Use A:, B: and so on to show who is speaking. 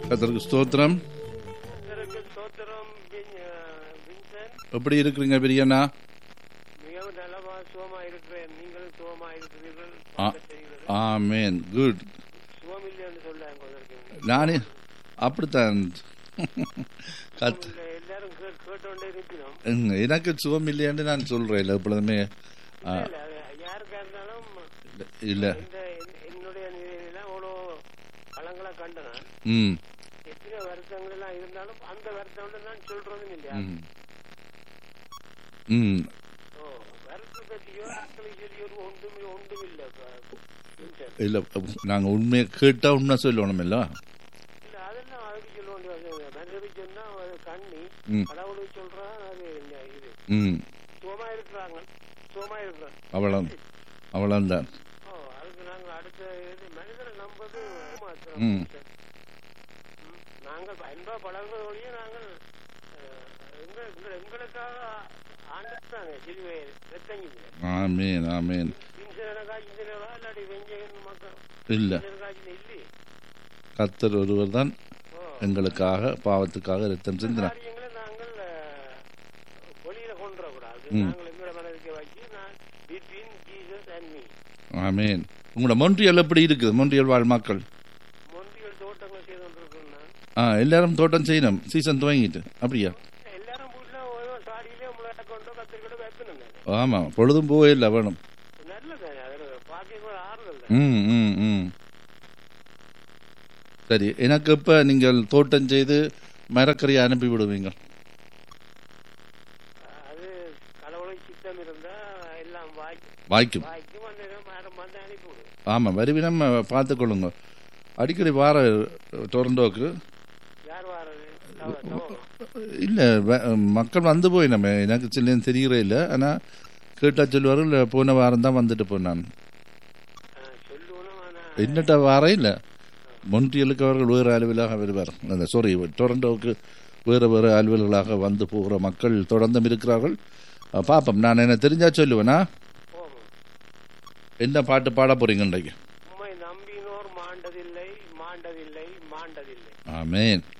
A: கத்தருக்கு ஸ்தோத்திரம்
B: கர்த்தருக்கு ஸ்தோத்திரம் வின்- அஹ், வின்சென்ட்
A: எப்படி இருக்கிறீங்க பிரியண்ணா
B: மிகவும் நலமா சுகமா இருக்கிறேன் நீங்களும் சுகமா இருக்கிறீர்கள்
A: ஆ.
B: செய்கிறது
A: ஆமேன் குட்
B: சுகம் இல்லைன்னு சொல்ல கொண்டிருக்கீங்க
A: நானே அப்படித்தான் கத்
B: இல்ல, எல்லாரும் கே- கேட்டோண்டே இருக்கிறோம்
A: ம், எனக்கு சுகம் இல்லையான்னு நான் சொல்றேன் இல்லை எப்பொழுதுமே ஆ,
B: இல்ல, அது யாருக்கா இருந்தாலும்
A: இல்ல
B: இந்த என்- என்னுடைய நிலையெல்லாம் அவ்வளோ பழங்களை கண்டு நான்
A: ம்
B: எத்தனை வருத்தங்கள் எல்லாம் இருந்தாலும் அந்த வருத்தம் நான் சொல்றதும் இல்லையா
A: ம் ம்
B: ஓ வருத்தம் பற்றியோ ஆட்களை சொல்லியோ ஒன்றுமே ஒன்றும் இல்லை வின்சென்ட்
A: இல்லை நாங்கள் உண்மையை கேட்டால் உண்மை சொல்லணும் இல்லை
B: இல்ல அதெல்லாம் அதுக்கு சொல்ல வேண்டிய மனிதவி சொன்னா அது கண்ணி
A: ம்.
B: கடவுளுக்கு சொல்றான் அது என்ன இது
A: ம்
B: சுகமா இருக்கிறாங்க சுகமா இருக்கிறாங்க
A: அவ்வளோ அவ்வளோதான்
B: ஓ அதுக்கு நாங்க அடுத்த இது மனிதரை நம்பது மாத்திரம்
A: ம்.
B: ம். நாங்கள் அன்பா பழகுறதோடய நாங்கள் அஹ், எங்க எங்க- எங்களுக்காக ஆண்டாங்க சிலுவை ரத்தங்கிங்க
A: ஆமேன் ஆமேன்
B: இன்சனா காய்ச்சினவா இல்லாட்டி வெஞ்சகன் மக்கள்
A: இல்லை
B: காய்ச்சின இல்லையே
A: கத்தர் ஒருவர் தான்
B: ஓ
A: எங்களுக்காக பாவத்துக்காக ரத்தம் சிந்தினார்
B: காரியங்களை நாங்கள் அஹ், வெளியில கொண்டு வரக்கூடாது
A: ம்.
B: நாங்கள் எங்களோட மனதுக்கு வச்சு நான் between Jesus and me
A: amen உங்களோட மொன்றியல் எப்படி இருக்குது மொன்றியல் வாழ் மக்கள்
B: மொன்றியல் தோட்டங்கள் செய்து கொண்டிருக்கோம் நான்
A: ஆ எல்லாரும் தோட்டம் செய்யணும் சீசன் துவங்கிட்டு அப்படியா
B: எல்லாரும் வீட்டுல ஒரு சாடியிலே முளையா கொண்டு கத்திரிக்கொண்டு வைக்கணும் தானே
A: ஆமாம் பொழுதும் போவே இல்லை வேணும்
B: நல்லதானே அதில் பாக்கியம் கூட ஆறுதல்
A: ம் ம் ம் சரி எனக்கு இப்போ நீங்கள் தோட்டம் செய்து மரக்கறியை அனுப்பி விடுவீங்க
B: அது கடவுளை சித்தம் இருந்தா எல்லாம் வாய்க்கு
A: வாய்க்கும்
B: வாய்க்கும் அந்த மரம் வந்து அனுப்பிவிடு
A: ஆமாம் வருவினம் பார்த்துக்கொள்ளுங்க அடிக்கடி வார டொரண்டோக்கு
B: யார் வாரது தவ- தவம்.
A: இல்லை மக்கள் வந்து போய் நம்ம எனக்கு சில்லேன்னு தெரியறே இல்லை ஆனால் கேட்டால் சொல்லுவார்கள் இல்லை போன வாரம் தான் வந்துட்டு போனான்
B: ஆ, சொல்லுவனும் ஆனா
A: என்னட்ட வாரம் இல்லை மொன்றியலுக்கு அவர்கள் வேறு அலுவலாக வருவார் அந்த சாரி டொரண்டோவுக்கு வேறு வேறு அலுவல்களாக வந்து போகிற மக்கள் தொடர்ந்தும் இருக்கிறார்கள் அஹ், பார்ப்போம் நான் என்ன தெரிஞ்சா சொல்லுவேனா
B: போகும்
A: என்ன பாட்டு பாட போறீங்க இன்றைக்கு
B: உம்மை நம்பினோர் மாண்டதில்லை மாண்டதில்லை மாண்டதில்லை
A: ஆமேன்